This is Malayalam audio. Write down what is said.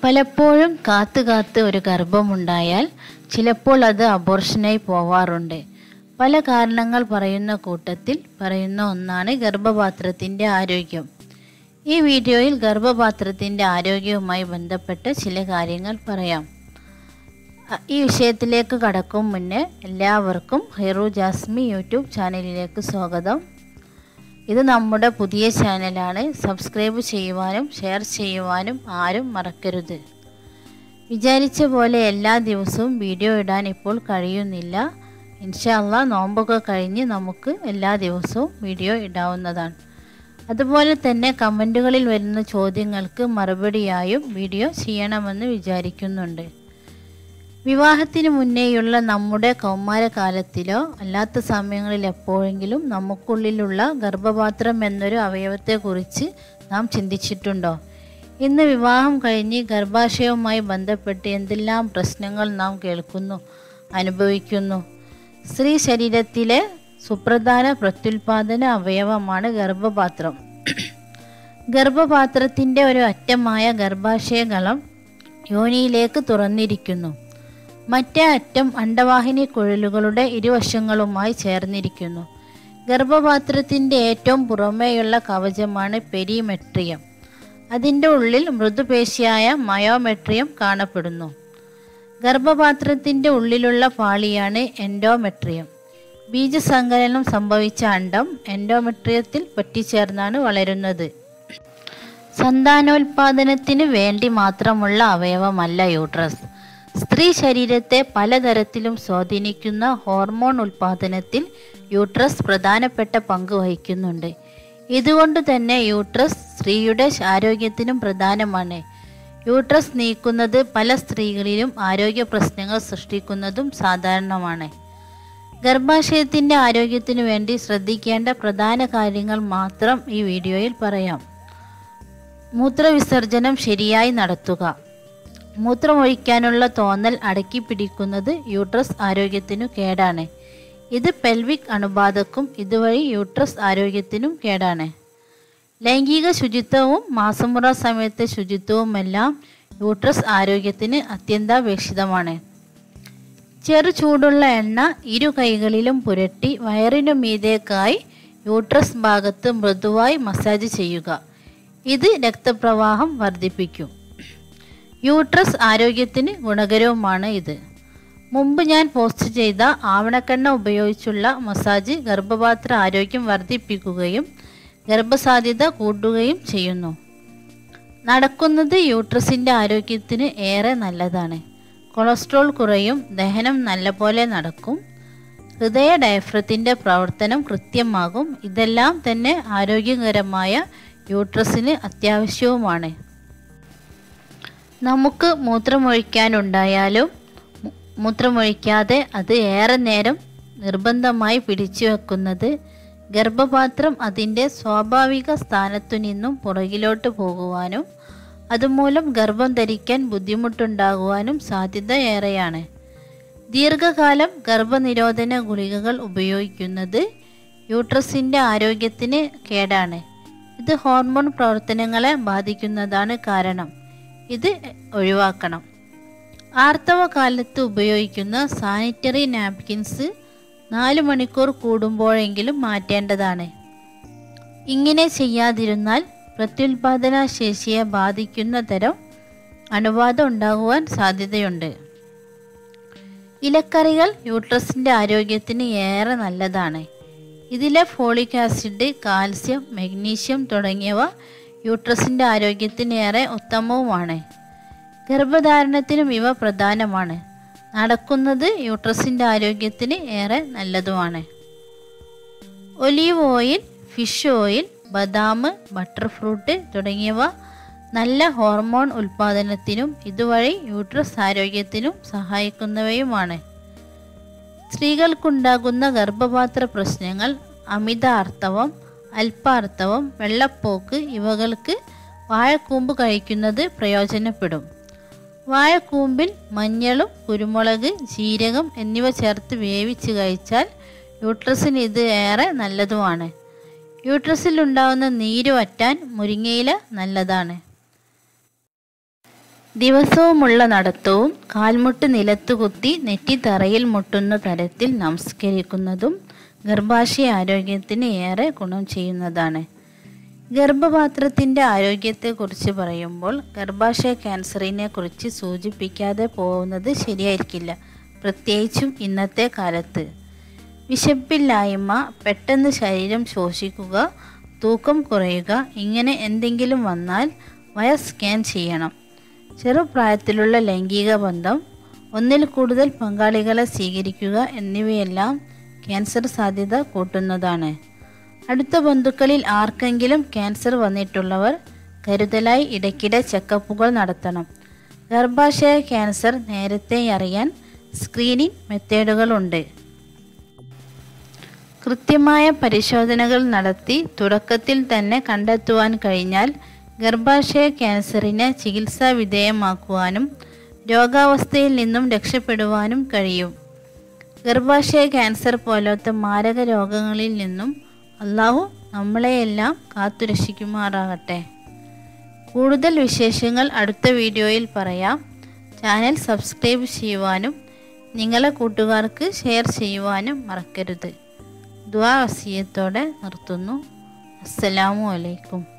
പലപ്പോഴും കാത്തു കാത്ത് ഒരു ഗർഭമുണ്ടായാൽ ചിലപ്പോൾ അത് അബോർഷനായി പോവാറുണ്ട് പല കാരണങ്ങൾ പറയുന്ന കൂട്ടത്തിൽ പറയുന്ന ഒന്നാണ് ഗർഭപാത്രത്തിൻ്റെ ആരോഗ്യം ഈ വീഡിയോയിൽ ഗർഭപാത്രത്തിൻ്റെ ആരോഗ്യവുമായി ബന്ധപ്പെട്ട ചില കാര്യങ്ങൾ പറയാം അ- ഈ വിഷയത്തിലേക്ക് കടക്കും മുന്നേ എല്ലാവർക്കും ഹെറു ജാസ്മി യൂട്യൂബ് ചാനലിലേക്ക് സ്വാഗതം ഇത് നമ്മുടെ പുതിയ ചാനലാണ് സബ്സ്ക്രൈബ് ചെയ്യുവാനും ഷെയർ ചെയ്യുവാനും ആരും മറക്കരുത് വിചാരിച്ച പോലെ എല്ലാ ദിവസവും വീഡിയോ ഇടാൻ ഇപ്പോൾ കഴിയുന്നില്ല ഇൻഷാല്ല നോമ്പൊക്കെ കഴിഞ്ഞ് നമുക്ക് എല്ലാ ദിവസവും വീഡിയോ ഇടാവുന്നതാണ് അതുപോലെ തന്നെ കമൻറ്റുകളിൽ വരുന്ന ചോദ്യങ്ങൾക്ക് മറുപടിയായും വീഡിയോ ചെയ്യണമെന്ന് വിചാരിക്കുന്നുണ്ട് വിവാഹത്തിന് മുന്നേയുള്ള നമ്മുടെ കൗമാരകാലത്തിലോ അല്ലാത്ത സമയങ്ങളിൽ എപ്പോഴെങ്കിലും നമുക്കുള്ളിലുള്ള ഗർഭപാത്രം എന്നൊരു അവയവത്തെക്കുറിച്ച് നാം ചിന്തിച്ചിട്ടുണ്ടോ ഇന്ന് വിവാഹം കഴിഞ്ഞ് ഗർഭാശയവുമായി ബന്ധപ്പെട്ട് എന്തെല്ലാം പ്രശ്നങ്ങൾ നാം കേൾക്കുന്നു അനുഭവിക്കുന്നു സ്ത്രീ ശരീരത്തിലെ സുപ്രധാന പ്രത്യുൽപാദന അവയവമാണ് ഗർഭപാത്രം ഗർഭപാത്രത്തിൻ്റെ ഒരു അറ്റമായ ഗർഭാശയകളം യോനിയിലേക്ക് തുറന്നിരിക്കുന്നു മറ്റേ അറ്റം അണ്ടവാഹിനി കുഴലുകളുടെ ഇരുവശങ്ങളുമായി ചേർന്നിരിക്കുന്നു ഗർഭപാത്രത്തിൻ്റെ ഏറ്റവും പുറമേയുള്ള കവചമാണ് പെരിമെട്രിയം അതിൻ്റെ ഉള്ളിൽ മൃദുപേശിയായ മയോമെട്രിയം കാണപ്പെടുന്നു ഗർഭപാത്രത്തിൻ്റെ ഉള്ളിലുള്ള പാളിയാണ് എൻഡോമെട്രിയം ബീജസങ്കലനം സംഭവിച്ച അണ്ടം എൻഡോമെട്രിയത്തിൽ പറ്റിച്ചേർന്നാണ് വളരുന്നത് സന്താനോൽപാദനത്തിന് വേണ്ടി മാത്രമുള്ള അവയവമല്ല യൂട്രസ് സ്ത്രീ ശരീരത്തെ പലതരത്തിലും സ്വാധീനിക്കുന്ന ഹോർമോൺ ഉൽപാദനത്തിൽ യൂട്രസ് പ്രധാനപ്പെട്ട പങ്ക് വഹിക്കുന്നുണ്ട് ഇതുകൊണ്ട് തന്നെ യൂട്രസ് സ്ത്രീയുടെ ആരോഗ്യത്തിനും പ്രധാനമാണ് യൂട്രസ് നീക്കുന്നത് പല സ്ത്രീകളിലും ആരോഗ്യ പ്രശ്നങ്ങൾ സൃഷ്ടിക്കുന്നതും സാധാരണമാണ് ഗർഭാശയത്തിൻ്റെ ആരോഗ്യത്തിനു വേണ്ടി ശ്രദ്ധിക്കേണ്ട പ്രധാന കാര്യങ്ങൾ മാത്രം ഈ വീഡിയോയിൽ പറയാം മൂത്രവിസർജനം ശരിയായി നടത്തുക മൂത്രമൊഴിക്കാനുള്ള തോന്നൽ അടക്കി പിടിക്കുന്നത് യൂട്രസ് ആരോഗ്യത്തിനു കേടാണ് ഇത് പെൽവിക് അണുബാധക്കും ഇതുവഴി യൂട്രസ് ആരോഗ്യത്തിനും കേടാണ് ലൈംഗിക ശുചിത്വവും മാസമുറ സമയത്തെ ശുചിത്വവുമെല്ലാം യൂട്രസ് ആരോഗ്യത്തിന് അത്യന്താപേക്ഷിതമാണ് ചെറു ചൂടുള്ള എണ്ണ ഇരു കൈകളിലും പുരട്ടി വയറിനു മീതേക്കായി യൂട്രസ് ഭാഗത്ത് മൃദുവായി മസാജ് ചെയ്യുക ഇത് രക്തപ്രവാഹം വർദ്ധിപ്പിക്കും യൂട്രസ് ആരോഗ്യത്തിന് ഗുണകരവുമാണ് ഇത് മുമ്പ് ഞാൻ പോസ്റ്റ് ചെയ്ത ആവണക്കെണ്ണ ഉപയോഗിച്ചുള്ള മസാജ് ഗർഭപാത്ര ആരോഗ്യം വർദ്ധിപ്പിക്കുകയും ഗർഭസാധ്യത കൂട്ടുകയും ചെയ്യുന്നു നടക്കുന്നത് യൂട്രസിൻ്റെ ആരോഗ്യത്തിന് ഏറെ നല്ലതാണ് കൊളസ്ട്രോൾ കുറയും ദഹനം നല്ലപോലെ നടക്കും ഹൃദയ ഡയഫ്രത്തിൻ്റെ പ്രവർത്തനം കൃത്യമാകും ഇതെല്ലാം തന്നെ ആരോഗ്യകരമായ യൂട്രസിന് അത്യാവശ്യവുമാണ് നമുക്ക് മൂത്രമൊഴിക്കാനുണ്ടായാലും മു- മൂത്രമൊഴിക്കാതെ അത് ഏറെ നേരം നിർബന്ധമായി പിടിച്ചു വെക്കുന്നത് ഗർഭപാത്രം അതിൻ്റെ സ്വാഭാവിക സ്ഥാനത്തു നിന്നും പുറകിലോട്ട് പോകുവാനും അതുമൂലം ഗർഭം ധരിക്കാൻ ബുദ്ധിമുട്ടുണ്ടാകുവാനും സാധ്യത ഏറെയാണ് ദീർഘകാലം ഗർഭനിരോധന ഗുളികകൾ ഉപയോഗിക്കുന്നത് യൂട്രസിൻ്റെ ആരോഗ്യത്തിന് കേടാണ് ഇത് ഹോർമോൺ പ്രവർത്തനങ്ങളെ ബാധിക്കുന്നതാണ് കാരണം ഇത് ഒഴിവാക്കണം ആർത്തവ കാലത്ത് ഉപയോഗിക്കുന്ന സാനിറ്ററി നാപ്കിൻസ് നാല് മണിക്കൂർ കൂടുമ്പോഴെങ്കിലും മാറ്റേണ്ടതാണ് ഇങ്ങനെ ചെയ്യാതിരുന്നാൽ പ്രത്യുൽപാദന ശേഷിയെ ബാധിക്കുന്ന തരം അണുബാധ ഉണ്ടാകുവാൻ സാധ്യതയുണ്ട് ഇലക്കറികൾ യൂട്രസിൻ്റെ ആരോഗ്യത്തിന് ഏറെ നല്ലതാണ് ഇതിലെ ഫോളിക് ആസിഡ് കാൽസ്യം മഗ്നീഷ്യം തുടങ്ങിയവ യൂട്രസിൻ്റെ ആരോഗ്യത്തിന് ഏറെ ഉത്തമവുമാണ് ഗർഭധാരണത്തിനും ഇവ പ്രധാനമാണ് നടക്കുന്നത് യൂട്രസിൻ്റെ ആരോഗ്യത്തിന് ഏറെ നല്ലതുമാണ് ഒലീവ് ഓയിൽ ഫിഷ് ഓയിൽ ബദാം ബട്ടർ ഫ്രൂട്ട് തുടങ്ങിയവ നല്ല ഹോർമോൺ ഉൽപാദനത്തിനും ഇതുവഴി യൂട്രസ് ആരോഗ്യത്തിനും സഹായിക്കുന്നവയുമാണ് സ്ത്രീകൾക്കുണ്ടാകുന്ന ഗർഭപാത്ര പ്രശ്നങ്ങൾ അമിത ആർത്തവം അല്പാർത്തവം വെള്ളപ്പോക്ക് ഇവകൾക്ക് വാഴക്കൂമ്പ് കഴിക്കുന്നത് പ്രയോജനപ്പെടും വാഴക്കൂമ്പിൽ മഞ്ഞളും കുരുമുളക് ജീരകം എന്നിവ ചേർത്ത് വേവിച്ച് കഴിച്ചാൽ യൂട്രസിന് ഇത് ഏറെ നല്ലതുമാണ് യൂട്രസിൽ ഉണ്ടാകുന്ന നീര് വറ്റാൻ മുരിങ്ങയില നല്ലതാണ് ദിവസവുമുള്ള നടത്തവും കാൽമുട്ട് നിലത്തുകുത്തി നെറ്റിത്തറയിൽ മുട്ടുന്ന തരത്തിൽ നമസ്കരിക്കുന്നതും ഗർഭാശയ ആരോഗ്യത്തിന് ഏറെ ഗുണം ചെയ്യുന്നതാണ് ഗർഭപാത്രത്തിൻ്റെ ആരോഗ്യത്തെക്കുറിച്ച് പറയുമ്പോൾ ഗർഭാശയ ക്യാൻസറിനെ കുറിച്ച് സൂചിപ്പിക്കാതെ പോകുന്നത് ശരിയായിരിക്കില്ല പ്രത്യേകിച്ചും ഇന്നത്തെ കാലത്ത് വിശപ്പില്ലായ്മ പെട്ടെന്ന് ശരീരം ശോഷിക്കുക തൂക്കം കുറയുക ഇങ്ങനെ എന്തെങ്കിലും വന്നാൽ വയ സ്കാൻ ചെയ്യണം ചെറുപ്രായത്തിലുള്ള ലൈംഗിക ബന്ധം ഒന്നിൽ കൂടുതൽ പങ്കാളികളെ സ്വീകരിക്കുക എന്നിവയെല്ലാം ക്യാൻസർ സാധ്യത കൂട്ടുന്നതാണ് അടുത്ത ബന്ധുക്കളിൽ ആർക്കെങ്കിലും ക്യാൻസർ വന്നിട്ടുള്ളവർ കരുതലായി ഇടയ്ക്കിടെ ചെക്കപ്പുകൾ നടത്തണം ഗർഭാശയ ക്യാൻസർ നേരത്തെ അറിയാൻ സ്ക്രീനിംഗ് മെത്തേഡുകളുണ്ട് കൃത്യമായ പരിശോധനകൾ നടത്തി തുടക്കത്തിൽ തന്നെ കണ്ടെത്തുവാൻ കഴിഞ്ഞാൽ ഗർഭാശയ ക്യാൻസറിനെ ചികിത്സാ വിധേയമാക്കുവാനും രോഗാവസ്ഥയിൽ നിന്നും രക്ഷപ്പെടുവാനും കഴിയും ഗർഭാശയ ക്യാൻസർ പോലത്തെ മാരക രോഗങ്ങളിൽ നിന്നും അള്ളാഹു നമ്മളെയെല്ലാം കാത്തുരക്ഷിക്കുമാറാകട്ടെ കൂടുതൽ വിശേഷങ്ങൾ അടുത്ത വീഡിയോയിൽ പറയാം ചാനൽ സബ്സ്ക്രൈബ് ചെയ്യുവാനും നിങ്ങളെ കൂട്ടുകാർക്ക് ഷെയർ ചെയ്യുവാനും മറക്കരുത് ദ്വാ വസീയത്തോടെ നിർത്തുന്നു അസ്സലാമു അലൈക്കും